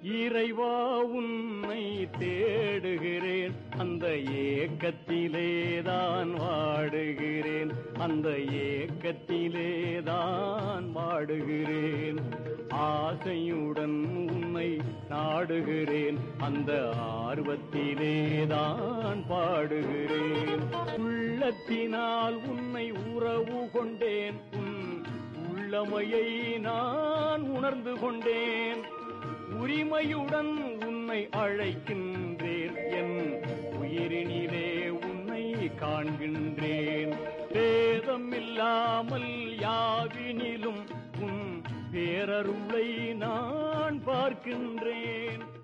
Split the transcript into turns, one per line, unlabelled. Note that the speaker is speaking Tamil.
இறைவா உன்னை தேடுகிறேன் அந்த ஏக்கத்திலேதான் வாடுகிறேன் அந்த ஏக்கத்திலேதான் வாடுகிறேன் ஆசையுடன் உன்னை நாடுகிறேன் அந்த ஆர்வத்திலேதான் பாடுகிறேன் உள்ளத்தினால் உன்னை உறவு கொண்டேன் உன் உள்ளமையை நான் உணர்ந்து கொண்டேன் உரிமையுடன் உன்னை அழைக்கின்றேன் என் உயிரினிலே உன்னை காண்கின்றேன் பேதம் இல்லாமல் யாவினிலும் உன் பேரருளை நான் பார்க்கின்றேன்